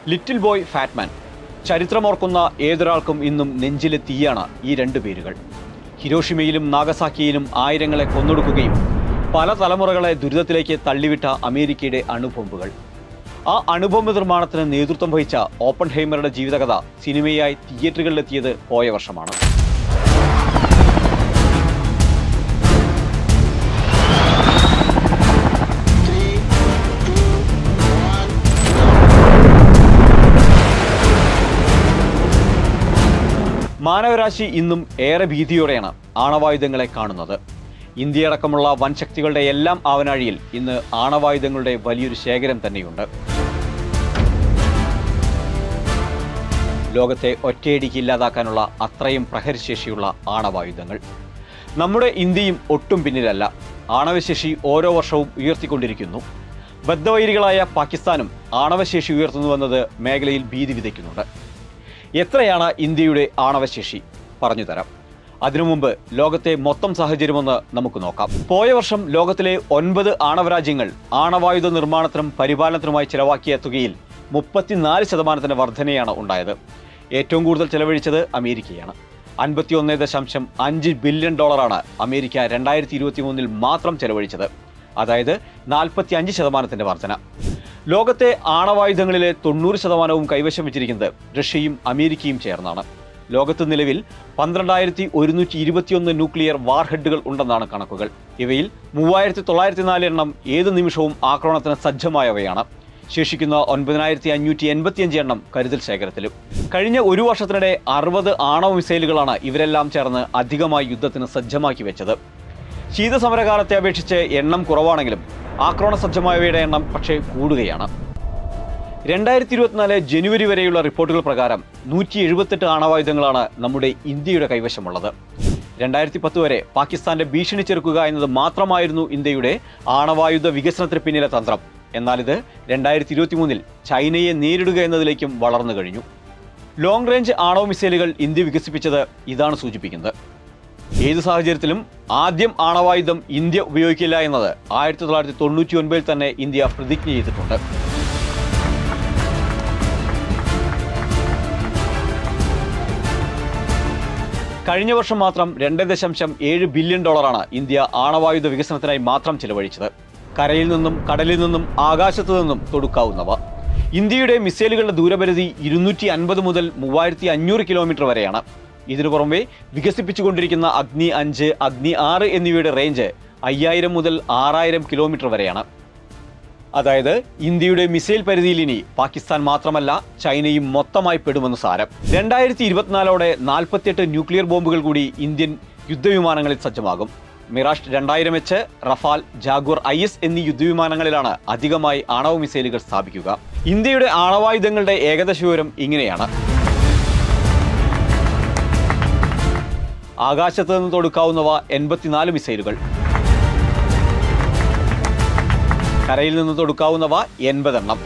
little boy Fat Man ചരിത്രമോർക്കുന്ന ഏതൊരാൾക്കും ഇന്നും നെഞ്ചിലെ തീയാണ് ഈ രണ്ട് പേരുകൾ ഹിരോഷിമയിലും നാഗസാക്കിയിലും ആയിരങ്ങളെ കൊന്നൊടുക്കുകയും പല തലമുറകളെ ദുരിതത്തിലേക്ക് തള്ളിവിട്ട അമേരിക്കയുടെ അണുബോംബുകൾ ആ അണുബോംബ് നിർമ്മാണത്തിന് നേതൃത്വം വഹിച്ച ഓപ്പൺ ഹൈമറുടെ ജീവിതകഥ സിനിമയായി തിയേറ്ററുകളിലെത്തിയത് പോയ വർഷമാണ് മാനവരാശി ഇന്നും ഏറെ ഭീതിയോടെയാണ് ആണവായുധങ്ങളെ കാണുന്നത് ഇന്ത്യയടക്കമുള്ള വൻശക്തികളുടെ എല്ലാം ആവനാഴിയിൽ ഇന്ന് ആണവായുധങ്ങളുടെ വലിയൊരു ശേഖരം തന്നെയുണ്ട് ലോകത്തെ ഒറ്റയടിക്ക് ഇല്ലാതാക്കാനുള്ള അത്രയും പ്രഹരശേഷിയുള്ള ആണവായുധങ്ങൾ നമ്മുടെ ഇന്ത്യയും ഒട്ടും പിന്നിലല്ല ആണവശേഷി ഓരോ വർഷവും ഉയർത്തിക്കൊണ്ടിരിക്കുന്നു ബദ്ധവൈരികളായ പാകിസ്ഥാനും ആണവശേഷി ഉയർത്തുന്നുവെന്നത് മേഖലയിൽ ഭീതി വിതയ്ക്കുന്നുണ്ട് എത്രയാണ് ഇന്ത്യയുടെ ആണവശേഷി പറഞ്ഞു തരാം അതിനു മുമ്പ് ലോകത്തെ മൊത്തം സാഹചര്യമൊന്ന് നമുക്ക് നോക്കാം പോയ വർഷം ലോകത്തിലെ ഒൻപത് ആണവരാജ്യങ്ങൾ ആണവായുധ നിർമ്മാണത്തിനും പരിപാലനത്തിനുമായി ചിലവാക്കിയ തുകയിൽ മുപ്പത്തിനാല് ശതമാനത്തിന്റെ വർധനയാണ് ഉണ്ടായത് ഏറ്റവും കൂടുതൽ ചെലവഴിച്ചത് അമേരിക്കയാണ് അൻപത്തിയൊന്ന് ദശാംശം അഞ്ച് ബില്യൺ ഡോളറാണ് അമേരിക്ക രണ്ടായിരത്തി ഇരുപത്തി മൂന്നിൽ മാത്രം ചെലവഴിച്ചത് അതായത് നാൽപ്പത്തി അഞ്ച് ശതമാനത്തിന്റെ വർധന ലോകത്തെ ആണവായുധങ്ങളിലെ തൊണ്ണൂറ് ശതമാനവും കൈവശം വെച്ചിരിക്കുന്നത് റഷ്യയും അമേരിക്കയും ചേർന്നാണ് ലോകത്ത് നിലവിൽ പന്ത്രണ്ടായിരത്തി ഒരുന്നൂറ്റി ഇരുപത്തിയൊന്ന് ന്യൂക്ലിയർ വാർഹെഡുകൾ ഉണ്ടെന്നാണ് കണക്കുകൾ ഇവയിൽ മൂവായിരത്തി തൊള്ളായിരത്തി നാല് എണ്ണം ഏത് നിമിഷവും ആക്രമണത്തിന് സജ്ജമായവയാണ് ശേഷിക്കുന്ന ഒൻപതിനായിരത്തി അഞ്ഞൂറ്റി എൺപത്തിയഞ്ച് എണ്ണം കരുതൽ ശേഖരത്തിലും കഴിഞ്ഞ ഒരു വർഷത്തിനിടെ അറുപത് ആണവ മിസൈലുകളാണ് ഇവരെല്ലാം ചേർന്ന് അധികമായി യുദ്ധത്തിന് സജ്ജമാക്കി വെച്ചത് ശീതസമരകാലത്തെ അപേക്ഷിച്ച് എണ്ണം കുറവാണെങ്കിലും ആക്രമണ സജ്ജമായവയുടെ എണ്ണം പക്ഷേ കൂടുകയാണ് രണ്ടായിരത്തി ഇരുപത്തിനാല് ജനുവരി വരെയുള്ള റിപ്പോർട്ടുകൾ പ്രകാരം നൂറ്റി എഴുപത്തെട്ട് ആണവായുധങ്ങളാണ് നമ്മുടെ ഇന്ത്യയുടെ കൈവശമുള്ളത് രണ്ടായിരത്തി പത്ത് വരെ പാകിസ്ഥാന്റെ ഭീഷണി ചെറുക്കുക എന്നത് മാത്രമായിരുന്നു ഇന്ത്യയുടെ ആണവായുധ വികസനത്തിന് പിന്നിലെ തന്ത്രം എന്നാൽ ഇത് രണ്ടായിരത്തി ഇരുപത്തി മൂന്നിൽ ചൈനയെ നേരിടുക എന്നതിലേക്കും വളർന്നു കഴിഞ്ഞു ലോങ് റേഞ്ച് ആണവ മിസൈലുകൾ ഇന്ത്യ വികസിപ്പിച്ചത് ഇതാണ് സൂചിപ്പിക്കുന്നത് ഏത് സാഹചര്യത്തിലും ആദ്യം ആണവായുധം ഇന്ത്യ ഉപയോഗിക്കില്ല എന്നത് ആയിരത്തി തൊള്ളായിരത്തി തൊണ്ണൂറ്റി ഒൻപതിൽ തന്നെ ഇന്ത്യ പ്രതിജ്ഞ ചെയ്തിട്ടുണ്ട് കഴിഞ്ഞ വർഷം മാത്രം രണ്ട് ദശാംശം ഏഴ് ബില്യൺ ഡോളറാണ് ഇന്ത്യ ആണവായുധ വികസനത്തിനായി മാത്രം ചിലവഴിച്ചത് കരയിൽ നിന്നും കടലിൽ നിന്നും ആകാശത്തു നിന്നും തൊടുക്കാവുന്നവ ഇന്ത്യയുടെ മിസൈലുകളുടെ ദൂരപരിധി ഇരുന്നൂറ്റി അൻപത് മുതൽ മൂവായിരത്തി അഞ്ഞൂറ് കിലോമീറ്റർ വരെയാണ് ഇതിനു പുറമെ വികസിപ്പിച്ചുകൊണ്ടിരിക്കുന്ന അഗ്നി അഞ്ച് അഗ്നി ആറ് എന്നിവയുടെ റേഞ്ച് അയ്യായിരം മുതൽ ആറായിരം കിലോമീറ്റർ വരെയാണ് അതായത് ഇന്ത്യയുടെ മിസൈൽ പരിധിയിൽ ഇനി പാകിസ്ഥാൻ മാത്രമല്ല ചൈനയും മൊത്തമായി പെടുമെന്ന് സാരം രണ്ടായിരത്തി ഇരുപത്തിനാലോടെ നാൽപ്പത്തിയെട്ട് ന്യൂക്ലിയർ ബോംബുകൾ കൂടി ഇന്ത്യൻ യുദ്ധവിമാനങ്ങളിൽ സജ്ജമാകും മിറാഷ് രണ്ടായിരം H Rafale Jaguar I S എന്നീ യുദ്ധവിമാനങ്ങളിലാണ് അധികമായി ആണവ മിസൈലുകൾ സ്ഥാപിക്കുക ഇന്ത്യയുടെ ആണവായുധങ്ങളുടെ ഏകദേശ വിവരം ഇങ്ങനെയാണ് ആകാശത്ത് നിന്ന് തൊടുക്കാവുന്നവ എൺപത്തിനാല് മിസൈലുകൾ കരയിൽ നിന്ന് തൊടുക്കാവുന്നവ എൺപതെണ്ണം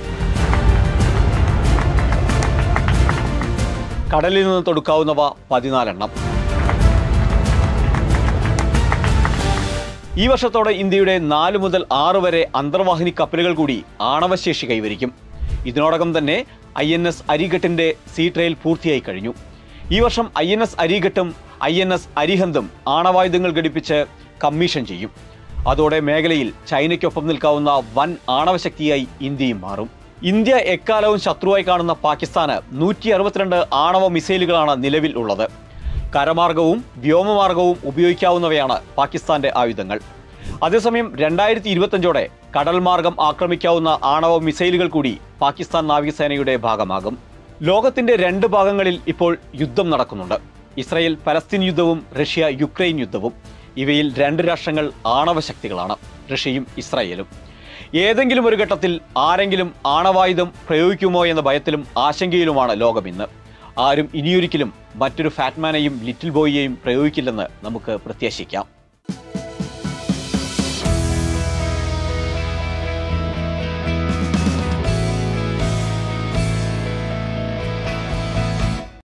കടലിൽ നിന്ന് തൊടുക്കാവുന്നവ പതിനാലെണ്ണം ഈ വർഷത്തോടെ ഇന്ത്യയുടെ നാല് മുതൽ ആറ് വരെ അന്തർവാഹിനി കപ്പലുകൾ കൂടി ആണവശേഷി കൈവരിക്കും ഇതിനോടകം തന്നെ ഐ എൻ എസ് അരിഘട്ടിന്റെ സീ ട്രയൽ പൂർത്തിയായി കഴിഞ്ഞു ഈ വർഷം ഐ എൻ എസ് അരിഘട്ടും ഐ എൻ എസ് അരിഹന്തും ആണവായുധങ്ങൾ ഘടിപ്പിച്ച് കമ്മീഷൻ ചെയ്യും അതോടെ മേഖലയിൽ ചൈനയ്ക്കൊപ്പം നിൽക്കാവുന്ന വൻ ആണവശക്തിയായി ഇന്ത്യയും മാറും ഇന്ത്യ എക്കാലവും ശത്രുവായി കാണുന്ന പാകിസ്ഥാന് നൂറ്റി അറുപത്തിരണ്ട് ആണവ മിസൈലുകളാണ് നിലവിൽ ഉള്ളത് കരമാർഗവും വ്യോമമാർഗവും ഉപയോഗിക്കാവുന്നവയാണ് പാകിസ്ഥാന്റെ ആയുധങ്ങൾ അതേസമയം രണ്ടായിരത്തി ഇരുപത്തഞ്ചോടെ കടൽ മാർഗം ആക്രമിക്കാവുന്ന ആണവ മിസൈലുകൾ കൂടി പാകിസ്ഥാൻ നാവികസേനയുടെ ഭാഗമാകും ലോകത്തിന്റെ രണ്ട് ഭാഗങ്ങളിൽ ഇപ്പോൾ യുദ്ധം നടക്കുന്നുണ്ട് ഇസ്രയേൽ പലസ്തീൻ യുദ്ധവും റഷ്യ യുക്രൈൻ യുദ്ധവും ഇവയിൽ രണ്ട് രാഷ്ട്രങ്ങൾ ആണവശക്തികളാണ് റഷ്യയും ഇസ്രായേലും ഏതെങ്കിലും ഒരു ഘട്ടത്തിൽ ആരെങ്കിലും ആണവായുധം പ്രയോഗിക്കുമോ എന്ന ഭയത്തിലും ആശങ്കയിലുമാണ് ലോകം ഇന്ന് ആരും ഇനിയൊരിക്കലും മറ്റൊരു ഫാറ്റ്മാനെയും ലിറ്റിൽ ബോയിയെയും പ്രയോഗിക്കില്ലെന്ന് നമുക്ക് പ്രത്യാശിക്കാം